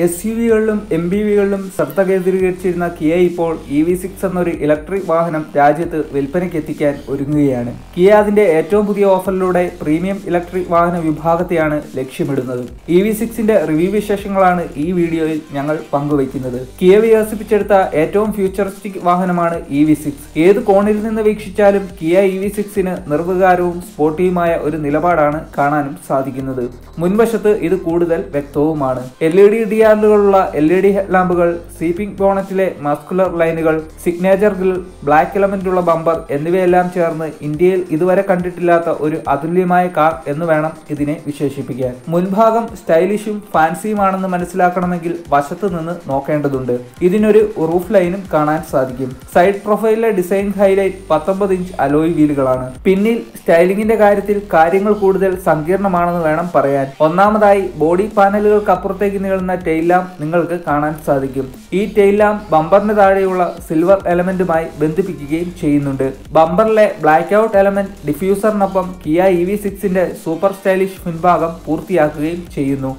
S U വികളിലും M B വികളിലും ശ്രദ്ധ കേന്ദ്രീകരിച്ചിരുന്ന കിയ ഇപ്പോൾ ഇ വി സിക്സ് എന്നൊരു ഇലക്ട്രിക് വാഹനം രാജ്യത്ത് വിൽപ്പനയ്ക്ക് എത്തിക്കാൻ ഒരുങ്ങുകയാണ് കിയ അതിന്റെ ഏറ്റവും പുതിയ ഓഫറിലൂടെ പ്രീമിയം ഇലക്ട്രിക് വാഹന വിഭാഗത്തെയാണ് ലക്ഷ്യമിടുന്നത് ഇ വി സിക്സിന്റെ റിവ്യൂ വിശേഷങ്ങളാണ് ഈ വീഡിയോയിൽ ഞങ്ങൾ പങ്കുവയ്ക്കുന്നത് കിയ വികസിപ്പിച്ചെടുത്ത ഏറ്റവും ഫ്യൂച്ചറിസ്റ്റിക് വാഹനമാണ് ഇ വി സിക്സ് ഏത് കോണിൽ നിന്ന് വീക്ഷിച്ചാലും കിയ ഇ വി സിക്സിന് നിർവികാരവും സ്പോർട്ടിയുമായ ഒരു നിലപാടാണ് കാണാനും സാധിക്കുന്നത് മുൻവശത്ത് ഇത് കൂടുതൽ വ്യക്തവുമാണ് എൽ ഇ ഡി ഡിആറിലുകളുള്ള എൽ ഇ ഡി ഹെഡ്ലാമ്പുകൾ സീപ്പിംഗ് ബോണറ്റിലെ മസ്കുലർ ലൈനുകൾ സിഗ്നേച്ചർ ഗ്രിൽ ബ്ലാക്ക് എലമെന്റ് ഉള്ള ബമ്പർ എന്നിവയെല്ലാം ചേർന്ന് ഇന്ത്യയിൽ ഇതുവരെ കണ്ടിട്ടില്ലാത്ത ഒരു അതുല്യമായ കാർ എന്ന് വേണം ഇതിനെ വിശേഷിപ്പിക്കാൻ മുൻഭാഗം സ്റ്റൈലിഷും ഫാൻസിയുമാണെന്ന് മനസ്സിലാക്കണമെങ്കിൽ വശത്ത് നിന്ന് നോക്കേണ്ടതുണ്ട് ഇതിനൊരു റൂഫ് ലൈനും കാണാൻ സാധിക്കും സൈഡ് പ്രൊഫൈലിലെ ഡിസൈൻ ഹൈലൈറ്റ് പത്തൊമ്പത് ഇഞ്ച് അലോയ് വീലുകളാണ് പിന്നിൽ സ്റ്റൈലിംഗിന്റെ കാര്യത്തിൽ കാര്യങ്ങൾ കൂടുതൽ സങ്കീർണമാണെന്ന് വേണം പറയാൻ ഒന്നാമതായി ബോഡി പാനലുകൾക്ക് അപ്പുറത്തേക്ക് നീളുന്ന ടെയിൽ ലാമ്പ് നിങ്ങൾക്ക് കാണാൻ സാധിക്കും ഈ ടെയിൽ ലാമ്പ് ബമ്പറിന് താഴെയുള്ള സിൽവർ എലമെന്റുമായി ബന്ധിപ്പിക്കുകയും ചെയ്യുന്നുണ്ട് ബമ്പറിലെ ബ്ലാക്ക് ഔട്ട് എലമെന്റ് ഡിഫ്യൂസറിനൊപ്പം കിയ ഇ വി സിക്സിന്റെ സൂപ്പർ സ്റ്റൈലിഷ് മുൻഭാഗം പൂർത്തിയാക്കുകയും ചെയ്യുന്നു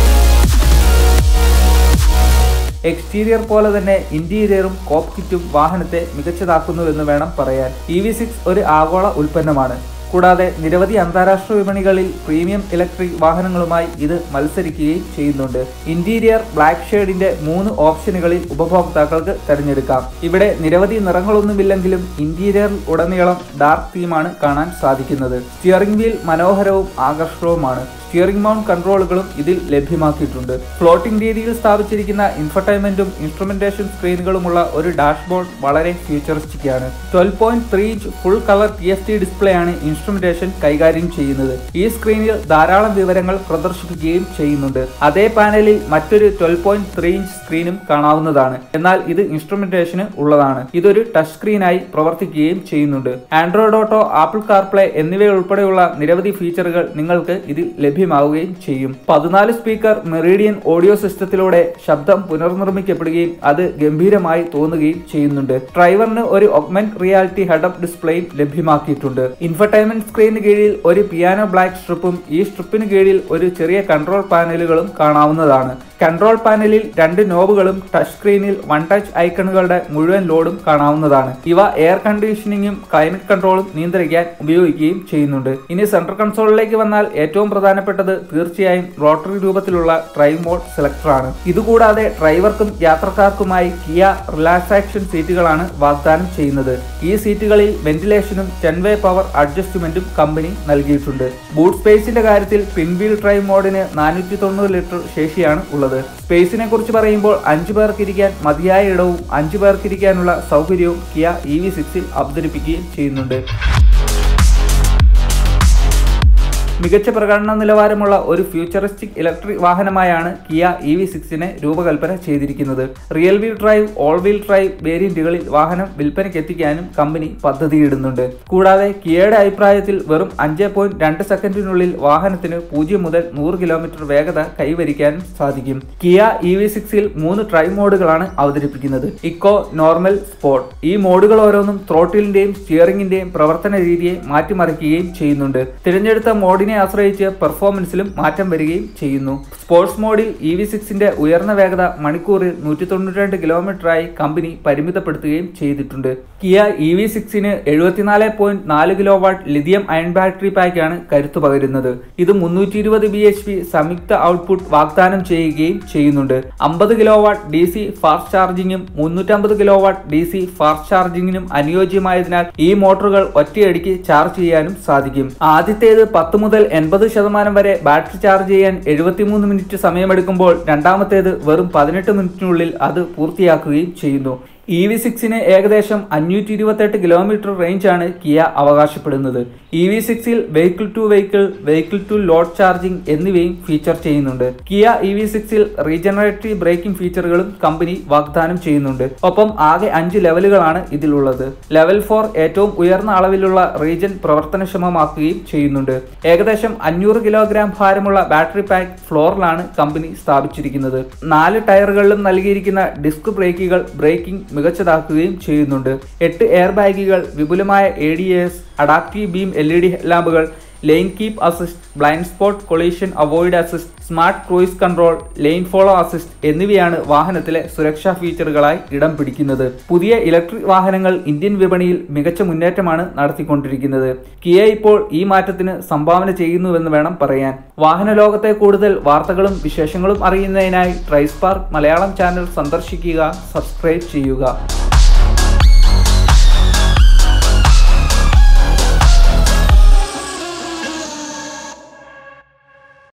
എക്സ്റ്റീരിയർ പോലെ തന്നെ ഇന്റീരിയറും കോപ്പ് കിറ്റും വാഹനത്തെ മികച്ചതാക്കുന്നുവെന്ന് വേണം പറയാൻ ഇ വി സിക്സ് ഒരു ആഗോള ഉൽപ്പന്നമാണ് കൂടാതെ നിരവധി അന്താരാഷ്ട്ര വിപണികളിൽ പ്രീമിയം ഇലക്ട്രിക് വാഹനങ്ങളുമായി ഇത് മത്സരിക്കുകയും ചെയ്യുന്നുണ്ട് ഇന്റീരിയർ ബ്ലാക്ക് ഷെയ്ഡിന്റെ മൂന്ന് ഓപ്ഷനുകളിൽ ഉപഭോക്താക്കൾക്ക് തിരഞ്ഞെടുക്കാം ഇവിടെ നിരവധി നിറങ്ങളൊന്നുമില്ലെങ്കിലും ഇന്റീരിയർ ഉടനീളം ഡാർക്ക് തീമാണ് കാണാൻ സാധിക്കുന്നത് സ്റ്റിയറിംഗ് വീൽ മനോഹരവും ആകർഷകവുമാണ് സ്റ്റിയറിംഗ് മൗണ്ട് കൺട്രോളുകളും ഇതിൽ ലഭ്യമാക്കിയിട്ടുണ്ട് ഫ്ലോട്ടിംഗ് രീതിയിൽ സ്ഥാപിച്ചിരിക്കുന്ന ഇൻഫർടൈൻമെന്റും ഇൻസ്ട്രുമെന്റേഷൻ സ്ക്രീനുകളുമുള്ള ഒരു ഡാഷ്ബോർഡ് വളരെ ഫ്യൂച്ചറിസ്റ്റിക് ആണ് twelve point three inch full colour T F T display ആണ് ഇൻസ്ട്രുമെന്റേഷൻ കൈകാര്യം ചെയ്യുന്നത് ഈ സ്ക്രീനിൽ ധാരാളം വിവരങ്ങൾ പ്രദർശിപ്പിക്കുകയും ചെയ്യുന്നുണ്ട് അതേ പാനലിൽ മറ്റൊരു ട്വൽവ് പോയിന്റ് ത്രീ ഇഞ്ച് സ്ക്രീനും കാണാവുന്നതാണ് എന്നാൽ ഇത് ഇൻസ്ട്രുമെന്റേഷന് ഉള്ളതാണ് ഇതൊരു ടച്ച് സ്ക്രീനായി പ്രവർത്തിക്കുകയും ചെയ്യുന്നുണ്ട് ആൻഡ്രോയിഡ് ഓട്ടോ ആപ്പിൾ കാർപ്ലേ എന്നിവയുൾപ്പെടെയുള്ള നിരവധി ഫീച്ചറുകൾ നിങ്ങൾക്ക് ഇതിൽ ലഭ്യമാവുകയും ചെയ്യും പതിനാല് സ്പീക്കർ മെറീഡിയൻ ഓഡിയോ സിസ്റ്റത്തിലൂടെ ശബ്ദം പുനർനിർമ്മിക്കപ്പെടുകയും അത് ഗംഭീരമായി തോന്നുകയും ചെയ്യുന്നുണ്ട് ഡ്രൈവറിന് ഒരു ഒഗ്മെന്റ് റിയാലിറ്റി ഹെഡപ്പ് ഡിസ്പ്ലേയും ലഭ്യമാക്കിയിട്ടുണ്ട് ഇൻഫർടൈൻമെന്റ് സ്ക്രീനിന് കീഴിൽ ഒരു പിയാനോ ബ്ലാക്ക് സ്ട്രിപ്പും ഈ സ്ട്രിപ്പിന് കീഴിൽ ഒരു ചെറിയ കൺട്രോൾ പാനലുകളും കാണാവുന്നതാണ് കൺട്രോൾ പാനലിൽ രണ്ട് നോബുകളും ടച്ച് സ്ക്രീനിൽ വൺ ടച്ച് ഐക്കണുകളുടെ മുഴുവൻ ലോഡും കാണാവുന്നതാണ് ഇവ എയർ കണ്ടീഷനിങ്ങും ക്ലൈമറ്റ് കൺട്രോളും നിയന്ത്രിക്കാൻ ഉപയോഗിക്കുകയും ചെയ്യുന്നുണ്ട് ഇനി സെൻട്രൽ കൺസോളിലേക്ക് വന്നാൽ ഏറ്റവും പ്രധാനപ്പെട്ടത് തീർച്ചയായും റോട്ടറി രൂപത്തിലുള്ള ഡ്രൈവ് മോഡ് സെലക്ടർ ആണ് ഇതുകൂടാതെ ഡ്രൈവർക്കും യാത്രക്കാർക്കുമായി കിയ റിലാക്സാക്ഷൻ സീറ്റുകളാണ് വാഗ്ദാനം ചെയ്യുന്നത് ഈ സീറ്റുകളിൽ വെന്റിലേഷനും ടെൻ വേ പവർ അഡ്ജസ്റ്റ്മെന്റും കമ്പനി നൽകിയിട്ടുണ്ട് ബൂട്ട് സ്പേസിന്റെ കാര്യത്തിൽ പിൻവീൽ ഡ്രൈവ് മോഡിന് നാനൂറ്റി തൊണ്ണൂറ് ലിറ്റർ ശേഷിയാണ് ഉള്ളത് സ്പേസിനെ കുറിച്ച് പറയുമ്പോൾ അഞ്ചു പേർക്ക് ഇരിക്കാൻ മതിയായ ഇടവും അഞ്ചു പേർക്ക് ഇരിക്കാനുള്ള സൗകര്യവും കിയ ഇ വി സിക്സിൽ അവതരിപ്പിക്കുകയും ചെയ്യുന്നുണ്ട് മികച്ച പ്രകടന നിലവാരമുള്ള ഒരു ഫ്യൂച്ചറിസ്റ്റിക് ഇലക്ട്രിക് വാഹനമായാണ് കിയ ഇ വി സിക്സിനെ രൂപകൽപ്പന ചെയ്തിരിക്കുന്നത് real wheel drive all wheel drive വേരിയന്റുകളിൽ വാഹനം വിൽപ്പനയ്ക്ക് എത്തിക്കാനും കമ്പനി പദ്ധതിയിടുന്നുണ്ട് കൂടാതെ കിയയുടെ അഭിപ്രായത്തിൽ വെറും അഞ്ച് പോയിന്റ് രണ്ട് സെക്കൻഡിനുള്ളിൽ വാഹനത്തിന് പൂജ്യം മുതൽ നൂറ് കിലോമീറ്റർ വേഗത കൈവരിക്കാനും സാധിക്കും കിയ ഇ വി സിക്സിൽ മൂന്ന് ഡ്രൈവ് മോഡുകളാണ് അവതരിപ്പിക്കുന്നത് ഇക്കോ നോർമൽ സ്പോർട്ട് ഈ മോഡുകൾ ഓരോന്നും ത്രോട്ടിലിന്റെയും സ്റ്റിയറിംഗിന്റെയും പ്രവർത്തന രീതിയെ മാറ്റിമറിക്കുകയും ചെയ്യുന്നുണ്ട് തിരഞ്ഞെടുത്ത മോഡിനെ ആശ്രയിച്ച് പെർഫോമൻസിലും മാറ്റം വരികയും ചെയ്യുന്നു സ്പോർട്സ് മോഡിൽ ഇ വി സിക്സിന്റെ ഉയർന്ന വേഗത മണിക്കൂറിൽ നൂറ്റി തൊണ്ണൂറ്റി രണ്ട് കിലോമീറ്ററായി കമ്പനി പരിമിതപ്പെടുത്തുകയും ചെയ്തിട്ടുണ്ട് കിയ ഇ വി സിക്സിന് എഴുപത്തിനാല് പോയിന്റ് നാല് kilowatt lithium ion battery പാക്കാണ് കരുത്തു പകരുന്നത് ഇത് മുന്നൂറ്റി ഇരുപത് ബി എച്ച് പി സംയുക്ത ഔട്ട്പുട്ട് വാഗ്ദാനം ചെയ്യുകയും ചെയ്യുന്നുണ്ട് അമ്പത് kilowatt D C fast ചാർജിങ്ങും മുന്നൂറ്റമ്പത് kilowatt D C fast ചാർജിങ്ങിനും അനുയോജ്യമായതിനാൽ ഈ മോട്ടോറുകൾ ഒറ്റയടിക്ക് ചാർജ് ചെയ്യാനും സാധിക്കും ആദ്യത്തേത് പത്ത് മുതൽ എൺപത് ശതമാനം വരെ ബാറ്ററി ചാർജ് ചെയ്യാൻ എഴുപത്തിമൂന്ന് മിനിറ്റ് സമയമെടുക്കുമ്പോൾ രണ്ടാമത്തേത് വെറും പതിനെട്ട് മിനിറ്റിനുള്ളിൽ അത് പൂർത്തിയാക്കുകയും ചെയ്യുന്നു ഇ വി സിക്സിന് ഏകദേശം അഞ്ഞൂറ്റി ഇരുപത്തെട്ട് കിലോമീറ്റർ റേഞ്ചാണ് കിയ അവകാശപ്പെടുന്നത് ഇ വി സിക്സിൽ vehicle to vehicle vehicle to load charging എന്നിവയും ഫീച്ചർ ചെയ്യുന്നുണ്ട് കിയ ഇ വി സിക്സിൽ റീജനറേറ്റീവ് ബ്രേക്കിംഗ് ഫീച്ചറുകളും കമ്പനി വാഗ്ദാനം ചെയ്യുന്നുണ്ട് ഒപ്പം ആകെ അഞ്ച് ലെവലുകളാണ് ഇതിലുള്ളത് ലെവൽ ഫോർ ഏറ്റവും ഉയർന്ന അളവിലുള്ള റീജൻ പ്രവർത്തനക്ഷമമാക്കുകയും ചെയ്യുന്നുണ്ട് ഏകദേശം അഞ്ഞൂറ് കിലോഗ്രാം ഭാരമുള്ള ബാറ്ററി പാക്ക് ഫ്ലോറിലാണ് കമ്പനി സ്ഥാപിച്ചിരിക്കുന്നത് നാല് ടയറുകളിലും നൽകിയിരിക്കുന്ന ഡിസ്ക് ബ്രേക്കുകൾ ബ്രേക്കിംഗ് മികച്ചതാക്കുകയും ചെയ്യുന്നുണ്ട് എട്ട് എയർ ബാഗുകൾ വിപുലമായ A D S adaptive beam L E D ലാമ്പുകൾ lane keep assist blind spot collision avoid assist smart cruise control lane follow assist എന്നിവയാണ് വാഹനത്തിലെ സുരക്ഷാ ഫീച്ചറുകളായി ഇടം പിടിക്കുന്നത് പുതിയ ഇലക്ട്രിക് വാഹനങ്ങൾ ഇന്ത്യൻ വിപണിയിൽ മികച്ച മുന്നേറ്റമാണ് നടത്തിക്കൊണ്ടിരിക്കുന്നത് കിയ ഇപ്പോൾ ഈ മാറ്റത്തിന് സംഭാവന ചെയ്യുന്നുവെന്ന് വേണം പറയാൻ വാഹന ലോകത്തെ കൂടുതൽ വാർത്തകളും വിശേഷങ്ങളും അറിയുന്നതിനായി ട്രൈസ്പാർക്ക് മലയാളം ചാനൽ സന്ദർശിക്കുക സബ്സ്ക്രൈബ് ചെയ്യുക